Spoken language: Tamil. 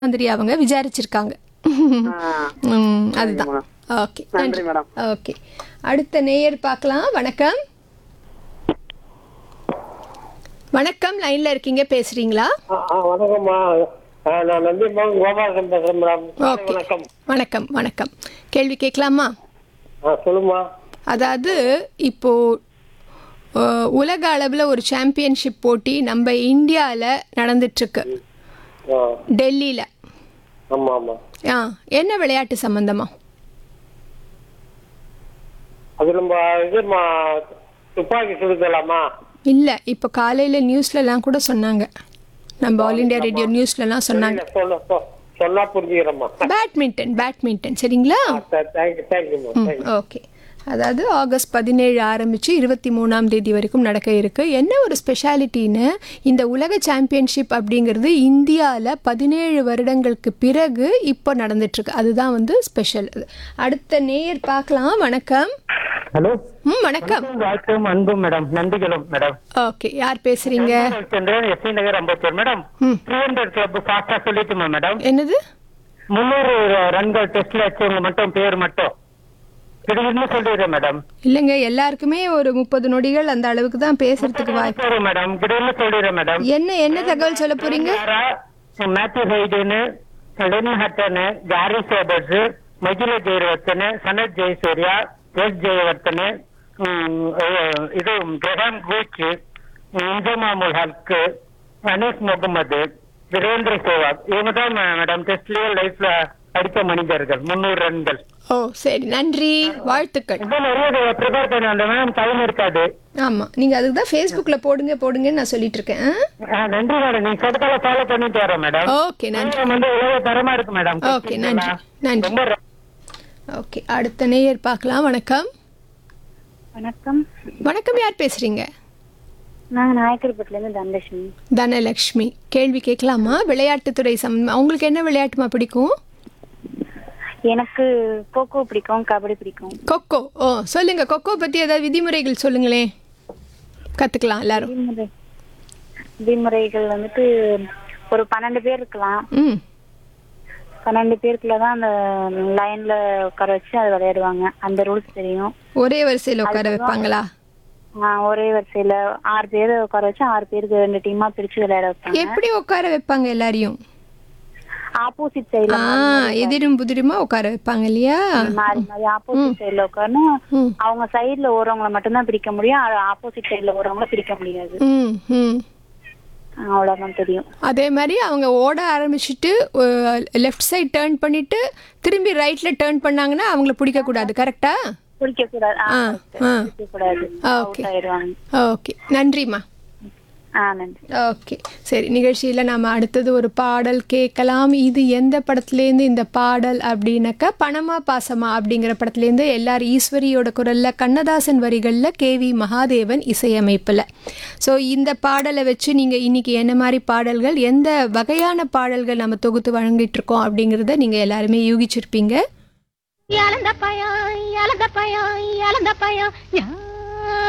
மாதிரி அவங்க விசாரிச்சிருக்காங்க ம், அதுதான் மேடம். ஓகே நன்றி மேடம் ஓகே அடுத்த நேயர் பார்க்கலாம் வணக்கம் வணக்கம் லைன்ல இருக்கீங்க பேசுறீங்களா ஆ, ஆ, வணக்கம்மா ஆ, நான் நந்தியம்மாவும் கோபாலன் பேசுறேன் மேடம் ஓகே வணக்கம் வணக்கம் வணக்கம் கேள்வி கேட்கலாமா ஆ சொல்லுமா அதாவது இப்போ அஹ், உலக அளவில் ஒரு சாம்பியன்ஷிப் போட்டி நம்ம இந்தியாவில் நடந்துட்டுருக்கு ஆ டெல்லியில் ஆமா ஆமா ஆ என்ன விளையாட்டு சம்பந்தமா அது நம்ம இதுமா துப்பாக்கி சுடுதலாமா இல்லை இப்போ காலையில் நியூஸ்லலாம் கூட சொன்னாங்க நம்ம ஆல் இண்டியா ரேடியோ நியூஸ்லலாம் சொன்னாங்க சொல்ல சொ- சொன்னா புரிஞ்சுக்கிறேம்மா பேட்மிண்டன் பேட்மிண்டன் சரிங்களா தேங்க்யூ தேங்க்யூமா தேங்க்யூ ஓகே அதாவது ஆகஸ்ட் பதினேழு ஆரம்பித்து இருபத்தி மூணாம் தேதி வரைக்கும் நடக்க இருக்கு என்ன ஒரு ஸ்பெஷாலிட்டின்னு இந்த உலக சாம்பியன்ஷிப் அப்படிங்கிறது இந்தியாவில் பதினேழு வருடங்களுக்கு பிறகு இப்போ நடந்துட்டுருக்கு அதுதான் வந்து ஸ்பெஷல் அடுத்த நேயர் பார்க்கலாம் வணக்கம் ஹலோ ம் வணக்கம் வாழ்க்கையும் அன்பும் மேடம் நன்றிகளும் மேடம் ஓகே யார் பேசுறீங்க சந்திரன் எஸ்வி நகர் அம்பத்தூர் மேடம் ம் த்ரீ ஹண்ட்ரட் கிளப் ஃபாஸ்டா சொல்லிட்டுமா மேடம் என்னது முந்நூறு ரன்கள் டெஸ்ட்ல வச்சவங்க மட்டும் பேர் மட்டும் திடீர்னு சொல்லிடுறேன் மேடம் இல்லைங்க எல்லாருக்குமே ஒரு முப்பது நொடிகள் அந்த அளவுக்கு தான் பேசுறதுக்கு வாய்ப்பு சரி மேடம் திடீர்னு சொல்லிடுறேன் மேடம் என்ன என்ன தகவல் சொல்ல போறீங்க மேத்யூ ஹைடுன்னு லென் ஹட்டனு கேரி சேபர்ஸ் மகிழ ஜெயவர்த்தனு சனத் ஜெயசூர்யா எஸ் ஜெயவர்த்தனு ம், அஹ், இது கிரஹாம் கூச் இன்ஜமாமுல் ஹல்க் அனீஸ் முகமது வீரேந்திர சேவாக் இவங்க தான் மேடம் டெஸ்ட்லயே லைஃப்ல அடித்த மனிதர்கள் முன்னூறு ரன்கள் ஓ சரி நன்றி வாழ்த்துக்கள் இதான் நிறைய ப்ரிப்பேர் பண்ண அந்த மேம் டைம் இருக்காது ஆமா நீங்க அதுக்கு தான் ஃபேஸ்புக்ல போடுங்க போடுங்கன்னு நான் சொல்லிட்டு இருக்கேன் ஆ, நன்றி மேடம் நீங்க சொடக்கால ஃபாலோ பண்ணிட்டு வரேன் மேடம் ஓகே நன்றி மேடம் வந்து உலக தரமா இருக்கு மேடம் ஓகே நன்றி நன்றி ரொம்ப ர- ஓகே அடுத்த நேயர் பார்க்கலாம் வணக்கம் வணக்கம் வணக்கம் யார் பேசுறீங்க நாங்க நாயக்கர்பட்டில இருந்து தனலட்சுமி தனலக்ஷ்மி கேள்வி கேட்கலாமா விளையாட்டுத்துறை சம்பந்தமா உங்களுக்கு என்ன விளையாட்டுமா பிடிக்கும் எனக்கு கோகோ பிடிக்கும் கபடி பிடிக்கும் கொக்கோ ஓ சொல்லுங்க கொக்கோ பத்தி ஏதாவது விதிமுறைகள் சொல்லுங்களேன் கத்துக்கலாம் எல்லாரும் விதிமுறை விதிமுறைகள் வந்துட்டு ஒரு பன்னெண்டு பேர் இருக்கலாம் ம் பன்னெண்டு பேருக்குள்ள தான் அந்த லைன்ல உட்கார வச்சு அதை விளையாடுவாங்க அந்த ரூல்ஸ் தெரியும் ஒரே வரிசையில் உட்கார வைப்பாங்களா ஆஹ் ஒரே வரிசையில ஆறு பேர் உட்கார வச்சு ஆறு பேருக்கு ரெண்டு டீமா பிரிச்சு விளையாட வைப்பாங்க எப்படி உட்கார வைப்பாங்க எல்லாரையும் ஆப்போசிட் சைடுல ஆ எதிரும் புதிருமா உட்கார வைப்பாங்க இல்லையா மாறி மாறி ஆப்போசிட் சைடுல உட்காரணும் ம். அவங்க சைடுல ஓரவங்கள மட்டும்தான் பிரிக்க முடியும் ஆப்போசிட் சைடுல ஓரவங்கள பிரிக்க முடியாது ம் ம் அவ்வளவுதான் தெரியும் அதே மாதிரி அவங்க ஓட ஆரம்பிச்சுட்டு லெஃப்ட் சைடு டேர்ன் பண்ணிட்டு திரும்பி ரைட்ல டேர்ன் பண்ணாங்கன்னா அவங்கள பிடிக்க கூடாது கரெக்டா பிடிக்க கூடாது ஆ ஆ பிடிக்க கூடாது ஓகே Out ஆயிடுவாங்க ஓகே நன்றிம்மா ஆ நன்றி ஓகே சரி நிகழ்ச்சியில் நாம் அடுத்தது ஒரு பாடல் கேட்கலாம் இது எந்த படத்துலேருந்து இந்த பாடல் அப்படின்னாக்கா பணமா பாசமா அப்படிங்கிற படத்துலேருந்து எல்லார் ஈஸ்வரியோட குரலில் கண்ணதாசன் வரிகளில் கேவி மகாதேவன் இசையமைப்பில் ஸோ இந்த பாடலை வச்சு நீங்கள் இன்னைக்கு என்ன மாதிரி பாடல்கள் எந்த வகையான பாடல்கள் நம்ம தொகுத்து வழங்கிட்டு இருக்கோம் அப்படிங்கிறத நீங்கள் எல்லாருமே யூகிச்சிருப்பீங்க இழந்த பயம் இழந்த பயம் இழந்த பயம்